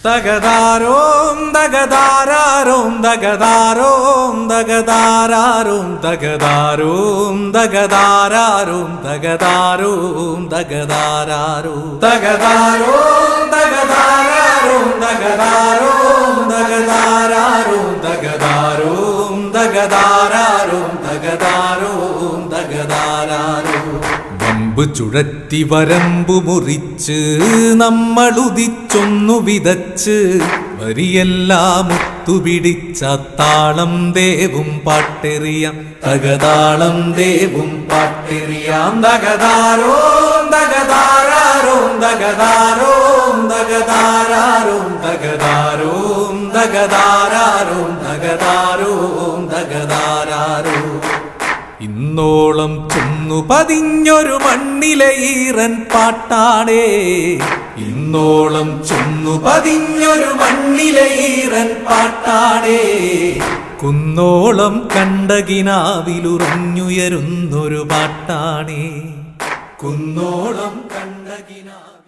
തകതാരോം തകതാരോം തകതാരോം തകതാരോം തകതാരോം തകതാരോം തകതാരോം തകതാരോ തകതാരോം തകതാരോം തകതാരോം തകതാരോം തകതാരോം തകതാരോം തകതാരോം തകതാരോ വമ്പ് ചുഴറ്റി വരമ്പു മുറിച്ച് നമ്മളുദിച്ചൊന്നു വിതച്ച് വരിയെല്ലാം ഒത്തുപിടിച്ച താളം ദേവും പാട്ടെറിയാം തകതാളം ദേവും പാട്ടെറിയാം തകതാരോ തകതാരോ തകതാരോ തകതാരോ തകതാരോ തകതാരോ തകതാരോ തകതാരോ ഇന്നോളം ചെന്നു പതിഞ്ഞൊരു മണ്ണിലെ ഈറൻ പാട്ടാണേ ഇന്നോളം ചെന്നു പതിഞ്ഞൊരു മണ്ണിലെ ഈറൻ പാട്ടാണേ കുന്നോളം കണ്ടകിനാവിലുറഞ്ഞുയരുന്നൊരു പാട്ടാണേ കുന്നോളം കണ്ടകിനാവിൽ